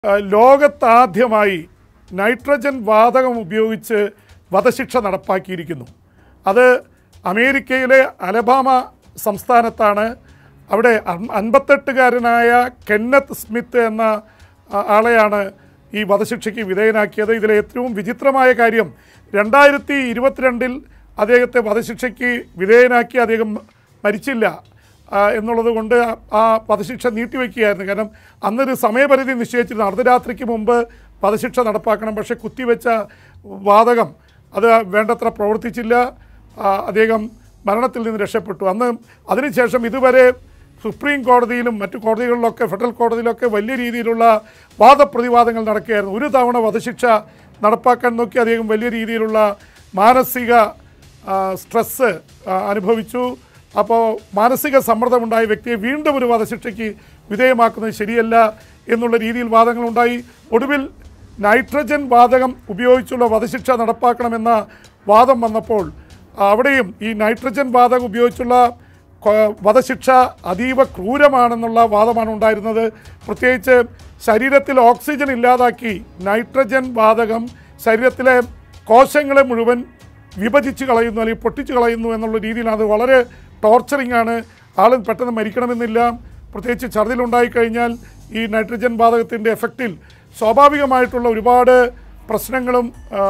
ആ, ലോകത്താദ്യമായി നൈട്രജൻ വാതകം ഉപയോഗിച്ച് വധശിക്ഷ നടപ്പാക്കിയിരിക്കുന്നു അത് അമേരിക്കയിലെ അലബാമ സംസ്ഥാനത്താണ് അവിടെ അൻ- അൻപത്തെട്ടുകാരനായ കെന്നത്ത് സ്മിത്ത് എന്ന ആ, ആളെയാണ് ഈ വധശിക്ഷയ്ക്ക് വിധേയനാക്കിയത് ഇതിലെ ഏറ്റവും വിചിത്രമായ കാര്യം രണ്ടായിരത്തി ഇരുപത്തിരണ്ടിൽ അദ്ദേഹത്തെ വധശിക്ഷയ്ക്ക് വിധേയനാക്കി അദ്ദേഹം മരിച്ചില്ല ആ, എന്നുള്ളത് കൊണ്ട് ആ- ആ വധശിക്ഷ നീട്ടിവെക്കുകയായിരുന്നു കാരണം അന്നൊരു സമയപരിധി നിശ്ചയിച്ചിരുന്നു അർദ്ധരാത്രിക്ക് മുമ്പ് വധശിക്ഷ നടപ്പാക്കണം പക്ഷേ കുത്തിവെച്ച വാതകം അത് വേണ്ടത്ര പ്രവർത്തിച്ചില്ല ആ, അദ്ദേഹം മരണത്തിൽ നിന്ന് രക്ഷപ്പെട്ടു അന്ന് അതിനുശേഷം ഇതുവരെ സുപ്രീം കോടതിയിലും മറ്റു കോടതികളിലൊക്കെ ഫെഡറൽ കോടതിയിലൊക്കെ വലിയ രീതിയിലുള്ള വാദപ്രതിവാദങ്ങൾ നടക്കുകയായിരുന്നു ഒരു തവണ വധശിക്ഷ നടപ്പാക്കാൻ നോക്കി അദ്ദേഹം വലിയ രീതിയിലുള്ള മാനസിക ആ, സ്ട്രെസ്സ് ആ, അനുഭവിച്ചു അപ്പോൾ മാനസിക സമ്മർദ്ദമുണ്ടായ വ്യക്തിയെ വീണ്ടും ഒരു വധശിക്ഷയ്ക്ക് വിധേയമാക്കുന്നത് ശരിയല്ല എന്നുള്ള രീതിയിൽ വാദങ്ങളുണ്ടായി ഒടുവിൽ നൈട്രജൻ വാതകം ഉപയോഗിച്ചുള്ള വധശിക്ഷ നടപ്പാക്കണമെന്ന വാദം വന്നപ്പോൾ അവിടെയും ഈ നൈട്രജൻ വാതകം ഉപയോഗിച്ചുള്ള കൊ- വധശിക്ഷ അതീവ ക്രൂരമാണെന്നുള്ള വാദമാണ് ഉണ്ടായിരുന്നത് പ്രത്യേകിച്ച് ശരീരത്തിൽ ഓക്സിജൻ ഇല്ലാതാക്കി നൈട്രജൻ വാതകം ശരീരത്തിലെ കോശങ്ങളെ മുഴുവൻ വിഭജിച്ച് കളയുന്നു അല്ലെങ്കിൽ പൊട്ടിച്ച് കളയുന്നു എന്നുള്ള രീതിയിലാണ് അത് വളരെ ടോർച്ചറിങ് ആണ് ആൾ പെട്ടെന്ന് മരിക്കണമെന്നില്ല പ്രത്യേകിച്ച് ഛർദിലുണ്ടായിക്കഴിഞ്ഞാൽ ഈ നൈട്രജൻ വാതകത്തിൻ്റെ എഫക്റ്റിൽ സ്വാഭാവികമായിട്ടുള്ള ഒരുപാട് പ്രശ്നങ്ങളും ആ,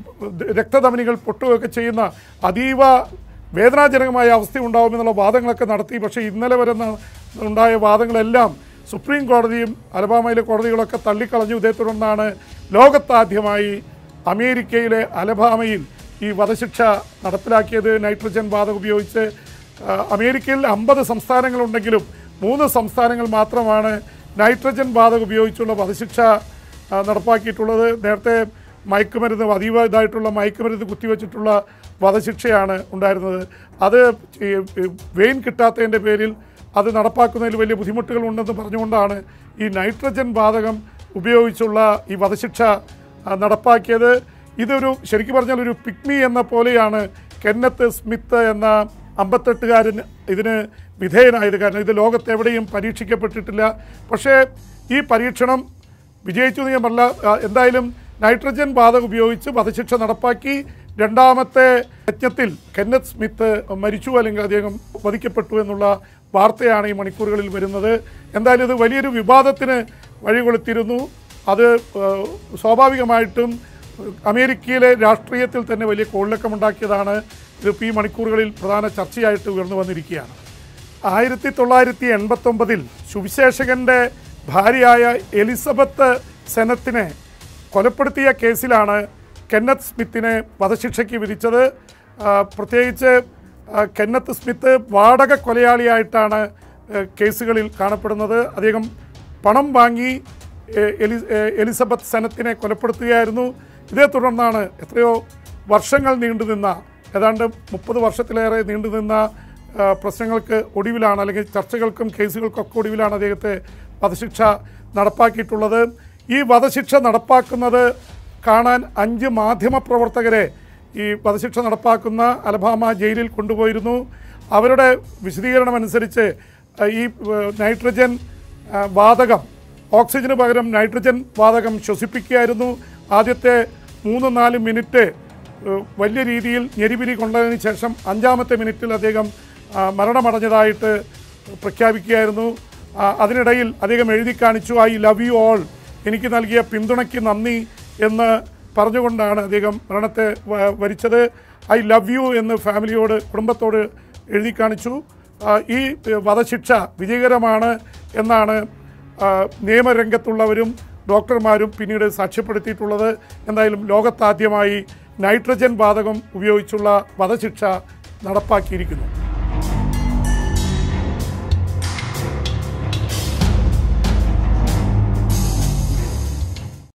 രക്തധമനികൾ പൊട്ടുകയൊക്കെ ചെയ്യുന്ന അതീവ വേദനാജനകമായ അവസ്ഥ ഉണ്ടാകുമെന്നുള്ള വാദങ്ങളൊക്കെ നടത്തി പക്ഷേ ഇന്നലെ വരെ ന- ഉണ്ടായ വാദങ്ങളെല്ലാം സുപ്രീം കോടതിയും അലബാമയിലെ കോടതികളൊക്കെ തള്ളിക്കളഞ്ഞു ഇതേ തുടർന്നാണ് ലോകത്താദ്യമായി അമേരിക്കയിലെ അലബാമയിൽ ഈ വധശിക്ഷ നടപ്പിലാക്കിയത് നൈട്രജൻ വാതകം ഉപയോഗിച്ച് ആ, അമേരിക്കയിൽ അമ്പത് സംസ്ഥാനങ്ങളുണ്ടെങ്കിലും മൂന്ന് സംസ്ഥാനങ്ങൾ മാത്രമാണ് നൈട്രജൻ വാതകം ഉപയോഗിച്ചുള്ള വധശിക്ഷ ആ, നടപ്പാക്കിയിട്ടുള്ളത് നേരത്തെ മയക്കുമരുന്ന് അതീവ ഇതായിട്ടുള്ള മയക്കുമരുന്ന് കുത്തിവെച്ചിട്ടുള്ള വധശിക്ഷയാണ് ഉണ്ടായിരുന്നത് അത് ഈ ഈ വെയിൻ കിട്ടാത്തതിൻ്റെ പേരിൽ അത് നടപ്പാക്കുന്നതിൽ വലിയ ബുദ്ധിമുട്ടുകൾ ഉണ്ടെന്ന് പറഞ്ഞുകൊണ്ടാണ് ഈ നൈട്രജൻ വാതകം ഉപയോഗിച്ചുള്ള ഈ വധശിക്ഷ ആ, നടപ്പാക്കിയത് ഇതൊരു ശരിക്കും പറഞ്ഞാൽ ഒരു പിക്മി എന്ന പോലെയാണ് കെന്നത്ത് സ്മിത്ത് എന്ന അമ്പത്തെട്ടുകാരൻ ഇതിന് വിധേയനായത് കാരണം ഇത് ലോകത്തെവിടെയും പരീക്ഷിക്കപ്പെട്ടിട്ടില്ല പക്ഷേ ഈ പരീക്ഷണം വിജയിച്ചു എന്ന് ഞാൻ പറഞ്ഞ എന്തായാലും നൈട്രജൻ വാതകം ഉപയോഗിച്ച് വധശിക്ഷ നടപ്പാക്കി രണ്ടാമത്തെ യജ്ഞത്തിൽ കെന്നത്ത് സ്മിത്ത് മരിച്ചു അല്ലെങ്കിൽ അദ്ദേഹം വധിക്കപ്പെട്ടു എന്നുള്ള വാർത്തയാണ് ഈ മണിക്കൂറുകളിൽ വരുന്നത് എന്തായാലും ഇത് വലിയൊരു വിവാദത്തിന് വഴികൊളുത്തിയിരുന്നു അത് ഏഹ്, സ്വാഭാവികമായിട്ടും അമേരിക്കയിലെ രാഷ്ട്രീയത്തിൽ തന്നെ വലിയ കോളിളക്കമുണ്ടാക്കിയതാണ് ഇതിപ്പോൾ ഈ മണിക്കൂറുകളിൽ പ്രധാന ചർച്ചയായിട്ട് ഉയർന്നു വന്നിരിക്കുകയാണ് ആയിരത്തി തൊള്ളായിരത്തി എൺപത്തൊമ്പതിൽ സുവിശേഷകന്റെ ഭാര്യയായ എലിസബത്ത് സെനത്തിനെ കൊലപ്പെടുത്തിയ കേസിലാണ് കെന്നത്ത് സ്മിത്തിനെ വധശിക്ഷയ്ക്ക് വിധിച്ചത് ആ, പ്രത്യേകിച്ച് ആ, കെന്നത്ത് സ്മിത്ത് വാടക കൊലയാളിയായിട്ടാണ് ഏ, കേസുകളിൽ കാണപ്പെടുന്നത് അദ്ദേഹം പണം വാങ്ങി ഏ, എലി ഏ, എലിസബത്ത് സെനത്തിനെ കൊലപ്പെടുത്തുകയായിരുന്നു ഇതേ തുടർന്നാണ് എത്രയോ വർഷങ്ങൾ നീണ്ടുനിന്ന ഏതാണ്ട് മുപ്പത് വർഷത്തിലേറെ നീണ്ടുനിന്ന ആ, പ്രശ്നങ്ങൾക്ക് ഒടുവിലാണ് അല്ലെങ്കിൽ ചർച്ചകൾക്കും കേസുകൾക്കൊക്കെ ഒടുവിലാണ് അദ്ദേഹത്തെ വധശിക്ഷ നടപ്പാക്കിയിട്ടുള്ളത് ഈ വധശിക്ഷ നടപ്പാക്കുന്നത് കാണാൻ അഞ്ച് മാധ്യമപ്രവർത്തകരെ ഈ വധശിക്ഷ നടപ്പാക്കുന്ന അലബാമ ജയിലിൽ കൊണ്ടുപോയിരുന്നു അവരുടെ വിശദീകരണം അനുസരിച്ച് ആ, ഈ ആ, നൈട്രജൻ ആ, വാതകം ഓക്സിജന് പകരം നൈട്രജൻ വാതകം ശ്വസിപ്പിക്കുകയായിരുന്നു ആദ്യത്തെ മൂന്ന് നാല് മിനിറ്റ് ഏഹ്, വലിയ രീതിയിൽ ഞെരിപിരി കൊണ്ടതിന് ശേഷം അഞ്ചാമത്തെ മിനിറ്റിൽ അദ്ദേഹം ആ, മരണമടഞ്ഞതായിട്ട് പ്രഖ്യാപിക്കുകയായിരുന്നു ആ, അതിനിടയിൽ അദ്ദേഹം എഴുതി കാണിച്ചു ഐ ലവ് യു ഓൾ എനിക്ക് നൽകിയ പിന്തുണയ്ക്ക് നന്ദി എന്ന് പറഞ്ഞുകൊണ്ടാണ് അദ്ദേഹം മരണത്തെ വ- വരിച്ചത് ഐ ലവ് യു എന്ന് ഫാമിലിയോട് കുടുംബത്തോട് എഴുതി കാണിച്ചു ആ, ഈ ഏഹ്, വധശിക്ഷ വിജയകരമാണ് എന്നാണ് ആ, നിയമരംഗത്തുള്ളവരും ഡോക്ടർമാരും പിന്നീട് സാക്ഷ്യപ്പെടുത്തിയിട്ടുള്ളത് എന്തായാലും ലോകത്താദ്യമായി നൈട്രജൻ വാതകം ഉപയോഗിച്ചുള്ള വധശിക്ഷ നടപ്പാക്കിയിരിക്കുന്നു